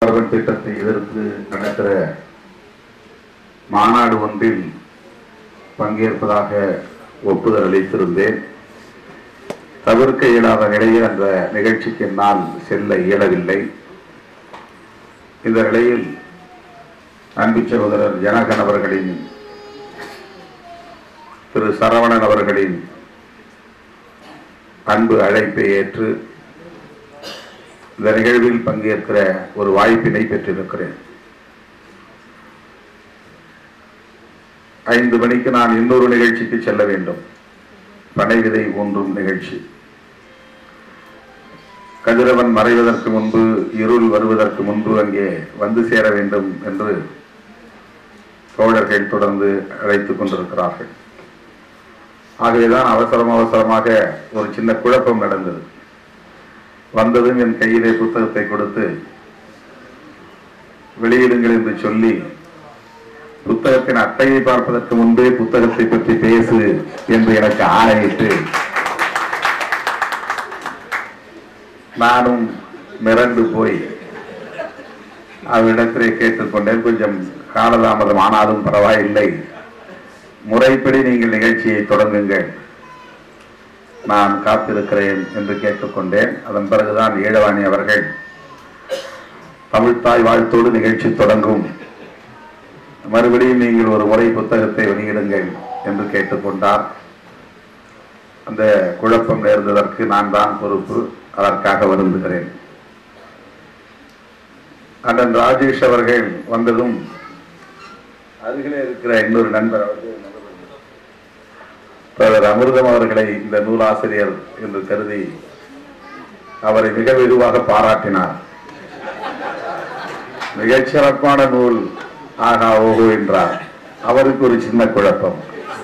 carbon திட்டத்தை எதிர்த்து நடக்கிற மாநாடு ஒன்றில் பங்கேற்பதாக ஒப்புதல் அளித்திருந்தேன் தவிர்க்க இயலாத நிலையில் அந்த நிகழ்ச்சிக்கு என்னால் செல்ல இயலவில்லை இந்த நிலையில் அன்பு சகோதரர் ஜனகன் அவர்களின் திரு சரவணன் அவர்களின் அன்பு அழைப்பை ஏற்று இந்த நிகழ்வில் பங்கேற்கிற ஒரு வாய்ப்பினை பெற்றிருக்கிறேன் ஐந்து மணிக்கு நான் இன்னொரு நிகழ்ச்சிக்கு செல்ல வேண்டும் பனை விதை ஊன்றும் நிகழ்ச்சி கதிரவன் மறைவதற்கு முன்பு இருள் வருவதற்கு முன்பு அங்கே வந்து சேர வேண்டும் என்று தோழர்கள் தொடர்ந்து அழைத்துக் கொண்டிருக்கிறார்கள் ஆகவேதான் அவசரம் அவசரமாக ஒரு சின்ன குழப்பம் நடந்தது வந்ததும் என் கையிலே புத்தகத்தை கொடுத்து வெளியிடுங்கள் என்று சொல்லி புத்தகத்தின் அட்டையை பார்ப்பதற்கு முன்பே புத்தகத்தை பற்றி பேசு என்று எனக்கு ஆணையிட்டு நானும் மிரண்டு போய் அவரிடத்திலே கேட்டுக்கொண்டேன் கொஞ்சம் காலதாமதம் ஆனாலும் பரவாயில்லை முறைப்படி நீங்கள் நிகழ்ச்சியை தொடங்குங்கள் நான் காத்திருக்கிறேன் என்று கேட்டுக்கொண்டேன் அதன் பிறகுதான் ஈழவாணி அவர்கள் தமிழ்த்தாய் வாழ்த்தோடு நிகழ்ச்சி தொடங்கும் மறுபடியும் நீங்கள் ஒரு முறை புத்தகத்தை வெளியிடுங்கள் என்று கேட்டுக்கொண்டார் அந்த குழப்பம் நேர்ந்ததற்கு நான் தான் பொறுப்பு அதற்காக வருந்துகிறேன் அண்ணன் ராஜேஷ் அவர்கள் வந்ததும் அருகிலே இருக்கிற இன்னொரு நண்பர் அவர்கள் தோழர் அமிர்தம் அவர்களை இந்த நூலாசிரியர் என்று கருதி அவரை மிக வெகுவாக பாராட்டினார் மிகச் சிறப்பான நூல் ஆகா ஓஹோ என்றார் அவருக்கு ஒரு சின்ன குழப்பம்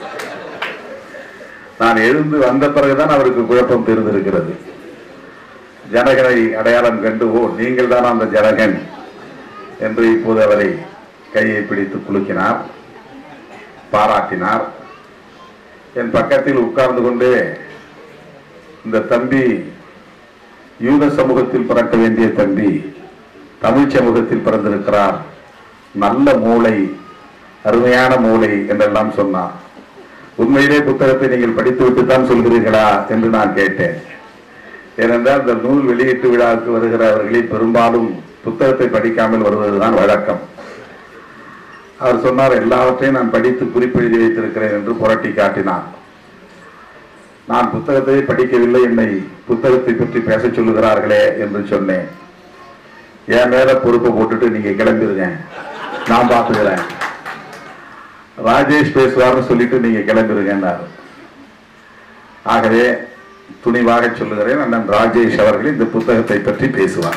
நான் எழுந்து வந்த பிறகுதான் அவருக்கு குழப்பம் தெரிந்திருக்கிறது ஜனகனை அடையாளம் கண்டு ஓ நீங்கள் தான் அந்த ஜனகன் என்று இப்போது அவரை கையை பிடித்து குலுக்கினார் பாராட்டினார் என் பக்கத்தில் உட்கார்ந்து கொண்டு இந்த தம்பி யூத சமூகத்தில் பிறக்க வேண்டிய தம்பி தமிழ் சமூகத்தில் பிறந்திருக்கிறார் நல்ல மூளை அருமையான மூளை என்றெல்லாம் சொன்னார் உண்மையிலே புத்தகத்தை நீங்கள் படித்துவிட்டு தான் சொல்கிறீர்களா என்று நான் கேட்டேன் ஏனென்றால் இந்த நூல் வெளியீட்டு விழாவுக்கு வருகிறவர்களில் பெரும்பாலும் புத்தகத்தை படிக்காமல் வருவதுதான் வழக்கம் அவர் சொன்னார் எல்லாவற்றையும் நான் படித்து குறிப்பெழுதி வைத்திருக்கிறேன் என்று புரட்டி காட்டினார் நான் புத்தகத்தை படிக்கவில்லை என்னை புத்தகத்தை பற்றி பேச சொல்லுகிறார்களே என்று சொன்னேன் என் மேல பொறுப்பை போட்டுட்டு நீங்க கிளம்பிருங்க நான் பார்த்துக்கிறேன் ராஜேஷ் பேசுவார்னு சொல்லிட்டு நீங்க கிளம்பிருங்கன்னாரு ஆகவே துணிவாக சொல்லுகிறேன் அண்ணன் ராஜேஷ் அவர்கள் இந்த புத்தகத்தை பற்றி பேசுவார்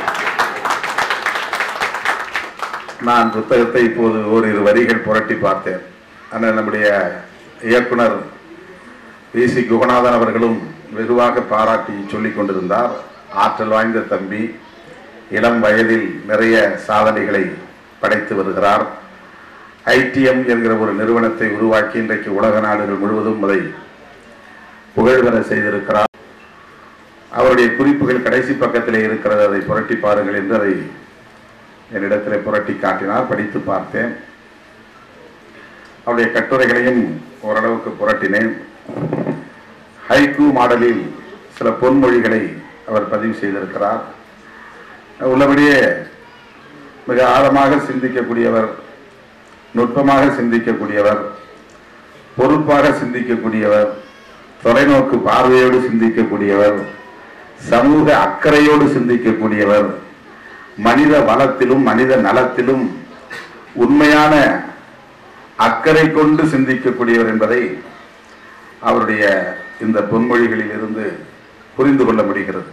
நான் புத்தகத்தை இப்போது ஓரிரு வரிகள் புரட்டி பார்த்தேன் அண்ணன் நம்முடைய இயக்குனர் வி சி குகநாதன் அவர்களும் வெகுவாக பாராட்டி சொல்லிக் கொண்டிருந்தார் ஆற்றல் வாய்ந்த தம்பி இளம் வயதில் நிறைய சாதனைகளை படைத்து வருகிறார் ஐடிஎம் என்கிற ஒரு நிறுவனத்தை உருவாக்கி இன்றைக்கு உலக நாடுகள் முழுவதும் அதை புகழ்பெற செய்திருக்கிறார் அவருடைய குறிப்புகள் கடைசி பக்கத்திலே இருக்கிறது அதை புரட்டி பாருங்கள் என்று அதை என்னிடத்தில் புரட்டி காட்டினார் படித்து பார்த்தேன் அவருடைய கட்டுரைகளையும் ஓரளவுக்கு புரட்டினேன் ஹைக்கூ மாடலில் சில பொன்மொழிகளை அவர் பதிவு செய்திருக்கிறார் உள்ளபடியே மிக ஆழமாக சிந்திக்கக்கூடியவர் நுட்பமாக சிந்திக்கக்கூடியவர் பொறுப்பாக சிந்திக்கக்கூடியவர் தொலைநோக்கு பார்வையோடு சிந்திக்கக்கூடியவர் சமூக அக்கறையோடு சிந்திக்கக்கூடியவர் மனித வளத்திலும் மனித நலத்திலும் உண்மையான அக்கறை கொண்டு சிந்திக்கக்கூடியவர் என்பதை அவருடைய இந்த பொன்மொழிகளில் இருந்து புரிந்து கொள்ள முடிகிறது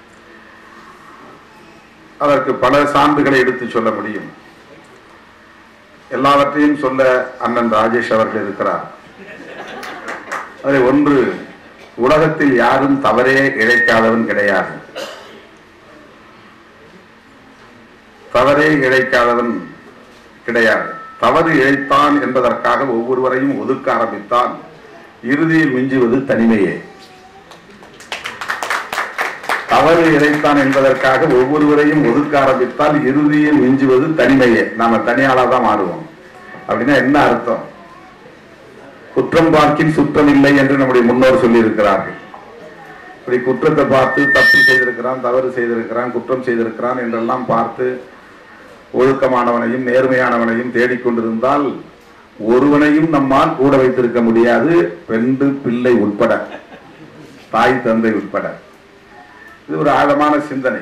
அதற்கு பல சான்றுகளை எடுத்து சொல்ல முடியும் எல்லாவற்றையும் சொல்ல அண்ணன் ராஜேஷ் அவர்கள் இருக்கிறார் அதில் ஒன்று உலகத்தில் யாரும் தவறே இழைக்காதவன் கிடையாது தவறே இழைக்காதவன் கிடையாது தவறு இழைத்தான் என்பதற்காக ஒவ்வொருவரையும் ஒதுக்க ஆரம்பித்தான் இறுதியில் மிஞ்சுவது தனிமையே தவறு இறைத்தான் என்பதற்காக ஒவ்வொருவரையும் ஒதுக்க ஆரம்பித்தால் இறுதியில் மிஞ்சுவது தனிமையே நாம தனியாளா தான் மாறுவோம் அப்படின்னா என்ன அர்த்தம் குற்றம் பார்க்கின் சுற்றம் இல்லை என்று நம்முடைய முன்னோர் சொல்லி இருக்கிறார்கள் இப்படி குற்றத்தை பார்த்து தப்பு செய்திருக்கிறான் தவறு செய்திருக்கிறான் குற்றம் செய்திருக்கிறான் என்றெல்லாம் பார்த்து ஒழுக்கமானவனையும் நேர்மையானவனையும் தேடிக்கொண்டிருந்தால் ஒருவனையும் நம்மால் கூட வைத்திருக்க முடியாது பெண்டு பிள்ளை உட்பட தாய் தந்தை உட்பட இது ஒரு ஆழமான சிந்தனை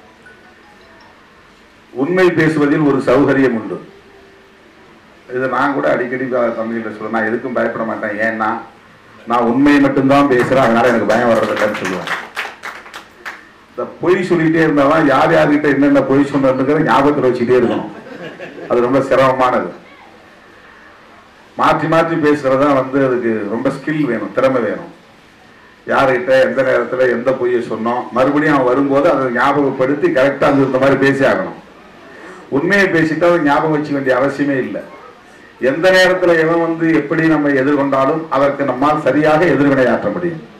உண்மை பேசுவதில் ஒரு சௌகரியம் உண்டு இது நான் கூட அடிக்கடி தமிழில் சொல்ல நான் எதுக்கும் பயப்பட மாட்டேன் ஏன்னா நான் உண்மையை மட்டும்தான் பேசுறேன் அதனால எனக்கு பயம் வர்றதில்லைன்னு சொல்லுவேன் இந்த பொய் சொல்லிட்டே இருந்தாலும் யார் யார்கிட்ட என்னென்ன பொய் சொன்னதுங்கிற ஞாபகத்தில் வச்சுக்கிட்டே இருக்கணும் அது ரொம்ப சிரமமானது மாற்றி மாற்றி பேசுறது தான் வந்து அதுக்கு ரொம்ப ஸ்கில் வேணும் திறமை வேணும் யார்கிட்ட எந்த நேரத்துல எந்த பொய்யை சொன்னோம் மறுபடியும் அவன் வரும்போது அதை ஞாபகப்படுத்தி கரெக்டாக அது இந்த மாதிரி பேசி ஆகணும் உண்மையை பேசிட்டு அதை ஞாபகம் வச்சுக்க வேண்டிய அவசியமே இல்லை எந்த நேரத்துல எவன் வந்து எப்படி நம்ம எதிர்கொண்டாலும் அதற்கு நம்மால் சரியாக எதிர்வினையாற்ற முடியும்